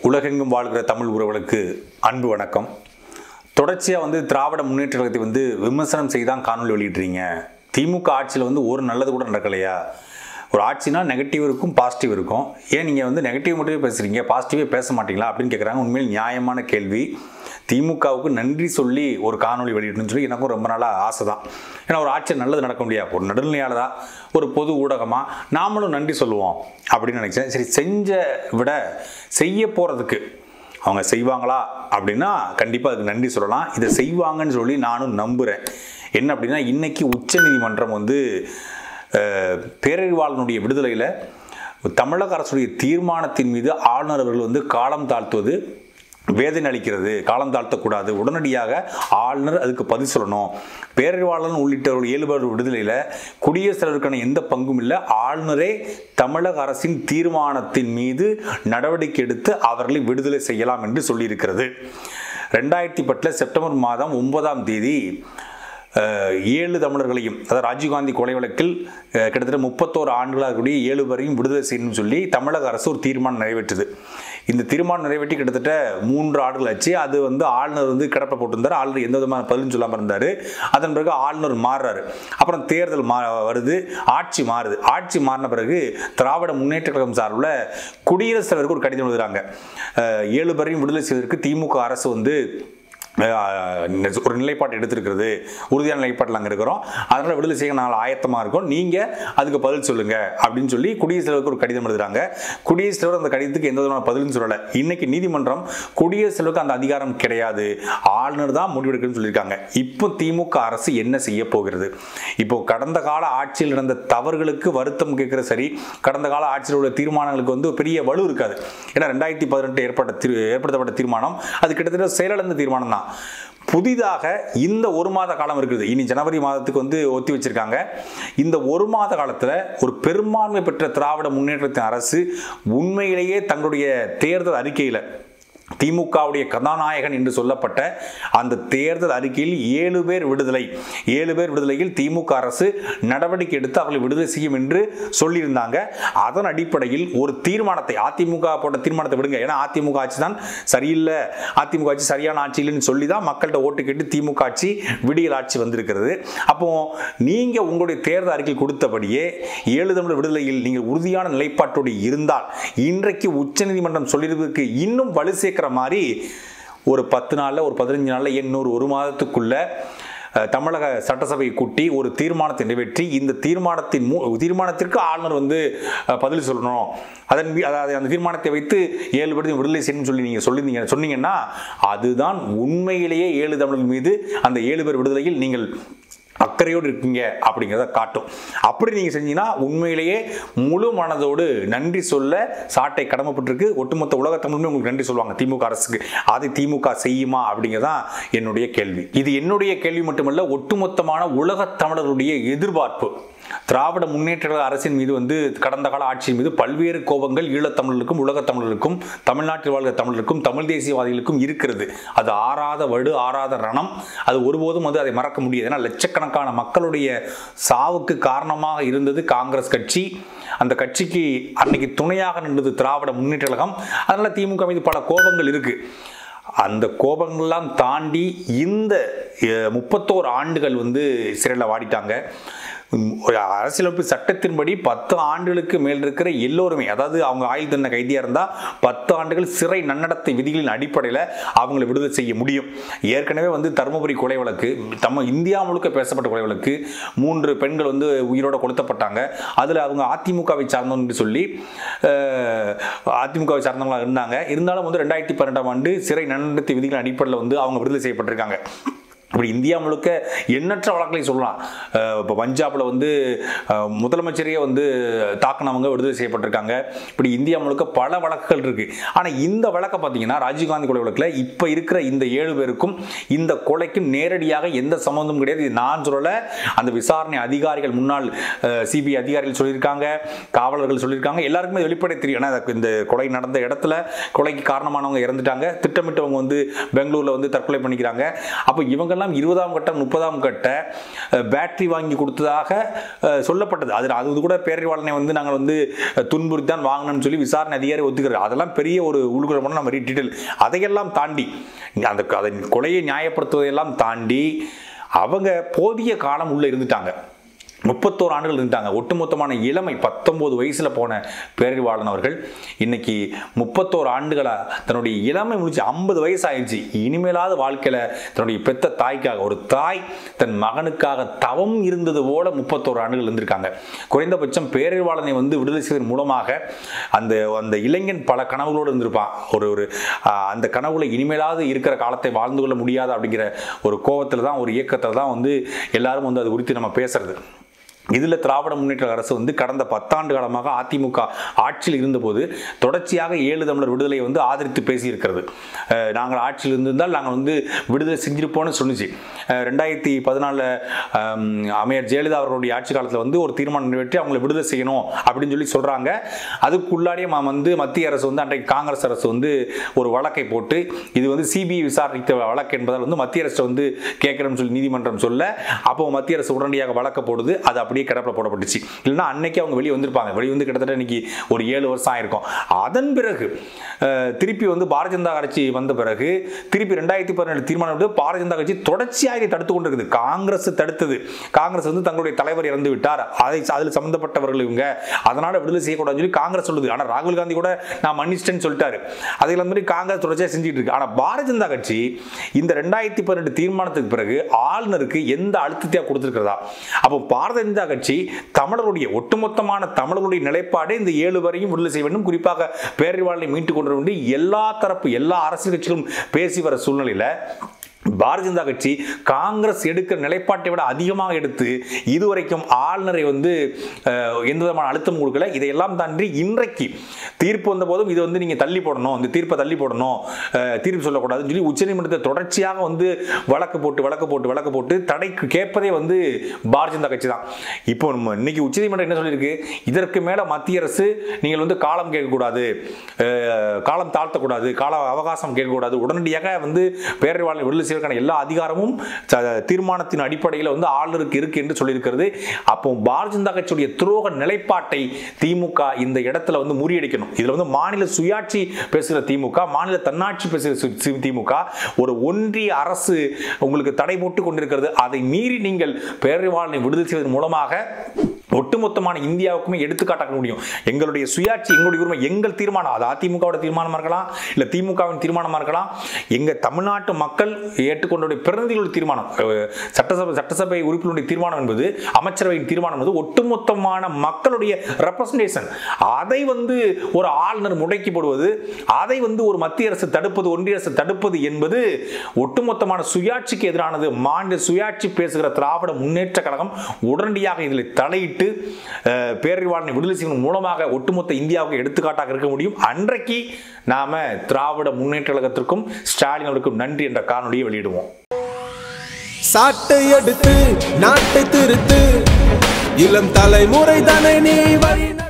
உலகெங்கும் வாழ்கிற தமிழ் உறவுகளுக்கு அன்பு வணக்கம் தொடர்ச்சியாக வந்து திராவிட முன்னேற்ற கழகத்தை வந்து விமர்சனம் செய்து தான் காணொலி வெளியிட்றீங்க திமுக ஆட்சியில் வந்து ஒரு நல்லது கூட நடக்கலையா ஒரு ஆட்சினா நெகட்டிவ் இருக்கும் பாசிட்டிவ் இருக்கும் ஏன் நீங்கள் வந்து நெகட்டிவ் மட்டுமே பேசுகிறீங்க பாசிட்டிவே பேச மாட்டீங்களா அப்படின்னு கேட்குறாங்க உண்மையில் நியாயமான கேள்வி திமுகவுக்கு நன்றி சொல்லி ஒரு காணொலி வெளியிடணும்னு சொல்லி எனக்கும் ரொம்ப நாளாக ஆசை தான் ஏன்னா ஒரு ஆட்சி நல்லது நடக்க முடியாது ஒரு நடுநிலையாளரா ஒரு பொது ஊடகமாக நாமளும் நன்றி சொல்லுவோம் அப்படின்னு நினைச்சேன் சரி செஞ்ச விட செய்ய போகிறதுக்கு அவங்க செய்வாங்களா அப்படின்னா கண்டிப்பாக அதுக்கு நன்றி சொல்லலாம் இதை செய்வாங்கன்னு சொல்லி நானும் நம்புகிறேன் என்ன அப்படின்னா இன்னைக்கு உச்சநீதிமன்றம் வந்து அஹ், பேரறிவாளனுடைய விடுதலையில் தமிழக அரசுடைய தீர்மானத்தின் மீது ஆளுநர் அவர்கள் வந்து காலம் தாழ்த்துவது வேதனை அளிக்கிறது காலம் தாழ்த்தக்கூடாது உடனடியாக ஆளுநர் அதுக்கு பதில் சொல்லணும் பேரறிவாளன் உள்ளிட்டவர்கள் ஏழு பேர் விடுதலையில் குடியரசுத் தலைவருக்கான எந்த பங்கும் இல்லை ஆளுநரே தமிழக அரசின் தீர்மானத்தின் மீது நடவடிக்கை எடுத்து அவர்களை விடுதலை செய்யலாம் என்று சொல்லியிருக்கிறது ரெண்டாயிரத்தி பத்தில் செப்டம்பர் மாதம் ஒன்பதாம் தேதி அஹ், ஏழு தமிழர்களையும் அதாவது ராஜீவ்காந்தி கொலை வழக்கில் அஹ், கிட்டத்தட்ட முப்பத்தோரு ஆண்டுகளாக கூடிய ஏழு பேரையும் விடுதலை செய்யணும்னு சொல்லி தமிழக அரசு ஒரு தீர்மானம் நிறைவேற்றுது இந்த தீர்மானம் நிறைவேற்றி கிட்டத்தட்ட மூன்று ஆண்டுகள் ஆச்சு அது வந்து ஆளுநர் வந்து கிடப்ப போட்டிருந்தார் ஆளுநர் எந்த விதமான பதிலும் சொல்லாமல் இருந்தார் அதன் பிறகு ஆளுநர் மாறுறாரு அப்புறம் தேர்தல் மா வருது ஆட்சி மாறுது ஆட்சி மாறின பிறகு திராவிட முன்னேற்ற கழகம் சார்பில் குடியரசுத் தலைவருக்கு ஒரு கடிதம் எழுதுறாங்க அஹ், ஏழு பேரையும் விடுதலை செய்வதற்கு திமுக அரசு வந்து அஹ், ஒரு நிலைப்பாடு எடுத்திருக்கிறது உறுதியான நிலைப்பாட்டில் அங்கே இருக்கிறோம் அதனால் விடுதலை செய்ய நாங்கள் ஆயத்தமாக இருக்கோம் நீங்கள் அதுக்கு பதில் சொல்லுங்க அப்படின்னு சொல்லி குடியரசுத் தலைவருக்கு ஒரு கடிதம் எழுதுறாங்க குடியரசுத் தலைவர் அந்த கடிதத்துக்கு எந்த விதமான பதிலும் சொல்லலை இன்னைக்கு நீதிமன்றம் குடியரசுத் தலைவருக்கு அந்த அதிகாரம் கிடையாது ஆளுநர் தான் முடிவெடுக்கணும்னு சொல்லியிருக்காங்க இப்போ திமுக அரசு என்ன செய்ய போகிறது இப்போ கடந்த கால ஆட்சியில் நடந்த தவறுகளுக்கு வருத்தம் கேட்கிற சரி கடந்த கால ஆட்சியில் உள்ள தீர்மானங்களுக்கு வந்து பெரிய வலு இருக்காது ஏன்னா ரெண்டாயிரத்தி பதினெட்டு ஏற்பட்ட தீர் ஏற்படுத்தப்பட்ட தீர்மானம் அது கிட்டத்தட்ட செயலிழந்த தீர்மானம் தான் புதிதாக இந்த ஒரு மாத காலம் இருக்குது இனி ஜனவரி மாதத்துக்கு வந்து ஒத்தி வச்சிருக்காங்க இந்த ஒரு மாத காலத்தில் ஒரு பெரும்பான்மை பெற்ற திராவிட முன்னேற்றத்தின் அரசு உண்மையிலேயே தங்களுடைய தேர்தல் அறிக்கையில் திமுகவுடைய கதாநாயகன் என்று சொல்லப்பட்ட அந்த தேர்தல் அறிக்கையில் ஏழு பேர் விடுதலை ஏழு பேர் விடுதலையில் திமுக அரசு நடவடிக்கை எடுத்து அவர்களை விடுதலை செய்யும் என்று சொல்லியிருந்தாங்க அதன் அடிப்படையில் ஒரு தீர்மானத்தை அதிமுக போட்ட தீர்மானத்தை விடுங்க ஏன்னா அதிமுக ஆட்சி தான் சரியில்லை அதிமுக ஆட்சி சரியான ஆட்சி இல்லைன்னு சொல்லி தான் மக்கள்கிட்ட ஓட்டு கேட்டு திமுக ஆட்சி விடியல் ஆட்சி வந்திருக்கிறது அப்போ நீங்க உங்களுடைய தேர்தல் அறிக்கை கொடுத்தபடியே ஏழு தமிழர் விடுதலையில் நீங்கள் உறுதியான நிலைப்பாட்டோடு இருந்தால் இன்றைக்கு உச்சநீதிமன்றம் சொல்லியிருப்பதற்கு இன்னும் வலு சேர்க்கிற மாதிரி ஒரு பத்து நாளில் ஒரு பதினஞ்சு நாளில் இன்னொரு ஒரு மாதத்துக்குள்ள அஹ், தமிழக சட்டசபையை கூட்டி ஒரு தீர்மானத்தை நிறைவேற்றி இந்த தீர்மானத்தின் மூ தீர்மானத்திற்கு ஆளுநர் வந்து அஹ், பதில் சொல்லணும் அதன் மீ- அதாவது அந்த தீர்மானத்தை வைத்து ஏழு பேர்த்தையும் விடுதலை செய்யணும்னு சொல்லி நீங்கள் சொல்லியிருந்தீங்க சொன்னீங்கன்னா அதுதான் உண்மையிலேயே ஏழு தமிழர்கள் மீது அந்த ஏழு பேர் விடுதலையில் நீங்கள் அக்கறையோடு இருக்கீங்க அப்படிங்கிறத காட்டும் அப்படி நீங்கள் செஞ்சீங்கன்னா உண்மையிலேயே முழு மனதோடு நன்றி சொல்ல சாட்டை கடமைப்பட்டிருக்கு ஒட்டுமொத்த உலக தமிழுமே உங்களுக்கு நன்றி சொல்லுவாங்க திமுக அரசுக்கு அதை திமுக செய்யுமா அப்படிங்கிறதான் என்னுடைய கேள்வி இது என்னுடைய கேள்வி மட்டுமல்ல ஒட்டுமொத்தமான உலக தமிழர்களுடைய எதிர்பார்ப்பு திராவிட முன்னேற்ற கழக அரசின் மீது வந்து கடந்த கால ஆட்சியின் மீது பல்வேறு கோபங்கள் ஈழத்தமிழர்களுக்கும் உலகத் தமிழர்களுக்கும் தமிழ்நாட்டில் வாழ்கிற தமிழர்களுக்கும் தமிழ் தேசியவாதிகளுக்கும் இருக்கிறது அது ஆறாத வடு ஆறாத ரணம் அது ஒருபோதும் வந்து அதை மறக்க முடியாது ஏன்னா லட்சக்கணக்கான மக்களுடைய சாவுக்கு காரணமாக இருந்தது காங்கிரஸ் கட்சி அந்த கட்சிக்கு அன்னைக்கு துணையாக நின்றது திராவிட முன்னேற்ற கழகம் அதனால திமுக மீது பல கோபங்கள் இருக்கு அந்த கோபங்கள்லாம் தாண்டி இந்த அஹ், முப்பத்தோரு ஆண்டுகள் வந்து சிறையில் வாடிட்டாங்க உம், ஒரு அரசியலமைப்பு சட்டத்தின்படி பத்து ஆண்டுகளுக்கு மேல் இருக்கிற எல்லோருமே அதாவது அவங்க ஆயுள் தண்டனை கைதியாக இருந்தால் பத்து ஆண்டுகள் சிறை நன்னடத்தை விதிகளின் அடிப்படையில் அவங்களை விடுதலை செய்ய முடியும் ஏற்கனவே வந்து தருமபுரி கொலை வழக்கு நம்ம இந்தியா முழுக்க பேசப்பட்ட கொலை வழக்கு மூன்று பெண்கள் வந்து உயிரோட கொளுத்தப்பட்டாங்க அதில் அவங்க அதிமுகவை சார்ந்தவங்க சொல்லி அஹ், அதிமுகவை சார்ந்தவங்களாக இருந்தாங்க இருந்தாலும் வந்து ரெண்டாயிரத்தி பன்னெண்டாம் ஆண்டு சிறை நன்னடத்தை விதிகளின் அடிப்படையில் வந்து அவங்க விடுதலை செய்யப்பட்டிருக்காங்க இப்படி இந்தியா முழுக்க எண்ணற்ற வழக்குகளை சொல்லலாம் அஹ் இப்போ பஞ்சாபில் வந்து அஹ், முதலமைச்சரையே வந்து தாக்குனவங்க விடுதலை செய்யப்பட்டிருக்காங்க இப்படி இந்தியா முழுக்க பல வழக்குகள் இருக்கு ஆனால் இந்த வழக்கை பார்த்தீங்கன்னா ராஜீவ்காந்தி கொலை வழக்கில் இப்போ இருக்கிற இந்த ஏழு பேருக்கும் இந்த கொலைக்கும் நேரடியாக எந்த சம்மந்தமும் கிடையாது இது நான் சொல்லலை அந்த விசாரணை அதிகாரிகள் முன்னாள் சிபிஐ அதிகாரிகள் சொல்லியிருக்காங்க காவலர்கள் சொல்லியிருக்காங்க எல்லாருக்குமே வெளிப்படை தெரியும் ஏன்னா அதுக்கு இந்த கொலை நடந்த இடத்துல கொலைக்கு காரணமானவங்க இறந்துட்டாங்க திட்டமிட்டவங்க வந்து பெங்களூர்ல வந்து தற்கொலை பண்ணிக்கிறாங்க அப்போ இவங்கெல்லாம் எல்லாம் இருபதாம் கட்டம் முப்பதாம் கட்ட அஹ், பேட்டரி வாங்கி கொடுத்ததாக அஹ், சொல்லப்பட்டது அது அது கூட பேரறிவாளனை வந்து நாங்கள் வந்து அஹ், துன்புறுத்தி தான் வாங்கினோம்னு சொல்லி விசாரணை அதிகாரி ஒத்துக்கிறார் அதெல்லாம் பெரிய ஒரு உள்குறமான நம்ம டீட்டெயில் அதையெல்லாம் தாண்டி அந்த அதை கொலையை நியாயப்படுத்துவதையெல்லாம் தாண்டி அவங்க போதிய காலம் உள்ள இருந்துட்டாங்க முப்பத்தோரு ஆண்டுகள் இருந்தாங்க ஒட்டுமொத்தமான இளமை பத்தொன்பது வயசுல போன பேரறிவாளன் அவர்கள் இன்னைக்கு முப்பத்தோரு ஆண்டுகளா தன்னுடைய இளமை முடிச்சு ஐம்பது வயசு ஆயிடுச்சு இனிமேலாவது வாழ்க்கையில தன்னுடைய பெத்த தாய்க்காக ஒரு தாய் தன் மகனுக்காக தவம் இருந்தது போல முப்பத்தோரு ஆண்டுகள் இருந்திருக்காங்க குறைந்தபட்சம் பேரறிவாளனை வந்து விடுதலை செய்வதன் மூலமாக அந்த அந்த இளைஞன் பல கனவுகளோடு இருந்திருப்பான் ஒரு ஒரு ஆஹ், அந்த கனவுல இனிமேலாவது இருக்கிற காலத்தை வாழ்ந்து கொள்ள முடியாது அப்படிங்கிற ஒரு கோபத்தில் தான் ஒரு இயக்கத்தில் தான் வந்து எல்லாரும் வந்து அது குறித்து நம்ம பேசுறது இதில் திராவிட முன்னேற்ற அரசு வந்து கடந்த பத்தாண்டு காலமாக அதிமுக ஆட்சியில் இருந்தபோது தொடர்ச்சியாக ஏழு தமிழர் விடுதலையை வந்து ஆதரித்து பேசியிருக்கிறது அஹ் நாங்கள் ஆட்சியில் இருந்திருந்தால் நாங்கள் வந்து விடுதலை செஞ்சிருப்போம்னு சொன்னிச்சு அஹ் ரெண்டாயிரத்தி பதினாலில் அமையர் ஜெயலலிதா அவர்களுடைய ஆட்சி காலத்தில் வந்து ஒரு தீர்மானம் நிறைவேற்றி அவங்களை விடுதலை செய்யணும் அப்படின்னு சொல்லி சொல்கிறாங்க அதுக்குள்ளாடியே ம- வந்து மத்திய அரசு வந்து அன்றைக்கு காங்கிரஸ் அரசு வந்து ஒரு வழக்கை போட்டு இது வந்து சிபிஐ விசாரித்த வழக்கு என்பதால் வந்து மத்திய அரசு வந்து கேட்கணும்னு சொல்லி நீதிமன்றம் சொல்ல அப்போ மத்திய அரசு உடனடியாக வழக்க போடுது அது அப்படியே கிடப்பில் போடப்பட்டுச்சு இல்லைன்னா அன்னைக்கு அவங்க வெளியே வந்திருப்பாங்க வெளியே வந்து கிட்டத்தட்ட இன்னைக்கு ஒரு ஏழு வருஷம் ஆயிருக்கும் அதன் பிறகு அஹ், திருப்பி வந்து பாரதிய ஜனதா கட்சி வந்த பிறகு திருப்பி ரெண்டாயிரத்தி பதினேழு தீர்மானம் எடுத்து பாரதிய ஜனதா கட்சி தொடர்ச்சியாக இதை தடுத்து கொண்டிருக்குது காங்கிரஸ் தடுத்தது காங்கிரஸ் வந்து தங்களுடைய தலைவர் இறந்து விட்டார் அதை அதில் சம்பந்தப்பட்டவர்கள் இவங்க அதனால விடுதலை செய்யக்கூடாதுன்னு சொல்லி காங்கிரஸ் சொல்லுது ஆனால் ராகுல் காந்தி கூட நான் மன்னிச்சிட்டேன்னு சொல்லிட்டாரு அதில் மாதிரி காங்கிரஸ் தொடர்ச்சியாக செஞ்சுட்டு இருக்கு ஆனால் பாரதிய ஜனதா கட்சி இந்த ரெண்டாயிரத்தி பதினெட்டு தீர்மானத்துக்கு பிறகு ஆளுநருக்கு எந்த அழுத்தத்தையா கொடுத்திருக்கிறதா அப்போ பாரதிய ஜனதா கட்சி தமிழருடைய ஒட்டுமொத்தமான தமிழருடைய நிலைப்பாடு இந்த ஏழு வரையும் விடுதலை செய்ய வேண்டும் குறிப்பாக பேரறிவாளனை மீட்டுக் கொண்டு வர வேண்டும் எல்லா தரப்பு எல்லா அரசியல் கட்சிகளும் பேசி வர சூழ்நிலையில பாரதிய ஜனதா கட்சி காங்கிரஸ் எடுக்கிற நிலைப்பாட்டை விட அதிகமாக எடுத்து இதுவரைக்கும் ஆளுநரை வந்து அஹ், எந்த விதமான அழுத்தம் கொடுக்கல இதையெல்லாம் தாண்டி இன்றைக்கு தீர்ப்பு வந்த போதும் இது வந்து நீங்க தள்ளி போடணும் இந்த தீர்ப்பை தள்ளி போடணும் அஹ், தீர்ப்பு சொல்லக்கூடாதுன்னு சொல்லி உச்சநீதிமன்றத்தை தொடர்ச்சியாக வந்து வழக்கு போட்டு வழக்கு போட்டு வழக்கு போட்டு தடைக்கு கேட்பதே வந்து பாரதிய ஜனதா கட்சி தான் இப்போ நம்ம இன்னைக்கு உச்சநீதிமன்றம் என்ன சொல்லியிருக்கு இதற்கு மேல மத்திய அரசு நீங்கள் வந்து காலம் கேட்கக்கூடாது அஹ், காலம் தாழ்த்தக்கூடாது கால அவகாசம் கேட்கக்கூடாது உடனடியாக வந்து பேரறிவாளனை விடுதலை செய்வதற்கான எல்லா அதிகாரமும் ச- தீர்மானத்தின் அடிப்படையில் வந்து ஆளுநருக்கு இருக்கு என்று சொல்லியிருக்கிறது அப்போ பாரதிய ஜனதா கட்சியுடைய துரோக நிலைப்பாட்டை திமுக இந்த இடத்துல வந்து முறியடிக்கணும் இதுல வந்து மாநில சுயாட்சி பேசுகிற திமுக மாநில தன்னாட்சி பேசுகிற சு- சி- திமுக ஒரு ஒன்றிய அரசு உங்களுக்கு தடை போட்டு கொண்டிருக்கிறது அதை மீறி நீங்கள் பேரறிவாளனை விடுதலை செய்வதன் மூலமாக ஒட்டுமொத்தமான இந்தியாவுக்குமே எடுத்துக்காட்டாக்க முடியும் எங்களுடைய சுயாட்சி எங்களுடைய உரிமை எங்கள் தீர்மானம் அது அதிமுகவோட தீர்மானமா இருக்கலாம் இல்ல திமுகவின் தீர்மானமா இருக்கலாம் எங்க தமிழ்நாட்டு மக்கள் ஏற்றுக்கொண்ட பிரதிநிதிகளுடைய தீர்மானம் அஹ், சட்டசபை சட்டசபை உறுப்பினருடைய தீர்மானம் என்பது அமைச்சரவையின் தீர்மானம் என்பது ஒட்டுமொத்தமான மக்களுடைய ரெப்ரசன்டேஷன் அதை வந்து ஒரு ஆளுநர் முடக்கி போடுவது அதை வந்து ஒரு மத்திய அரசு தடுப்பது ஒன்றிய அரசு தடுப்பது என்பது ஒட்டுமொத்தமான சுயாட்சிக்கு எதிரானது மாநில சுயாட்சி பேசுகிற திராவிட முன்னேற்ற கழகம் உடனடியாக இதில் தலையிட்டு அஹ், பேரறிவாளனை விடுதலை செய்வதன் மூலமாக ஒட்டுமொத்த இந்தியாவுக்கு எடுத்துக்காட்டாக இருக்க முடியும் அன்றைக்கு நாம திராவிட முன்னேற்ற கழகத்திற்கும் ஸ்டாலின் அவருக்கும் நன்றி என்ற காணொலியை வெளியிடுவோம் சாட்டை எடுத்து நாட்டை திருத்து இளம் தலைமுறை தானே நீ வழி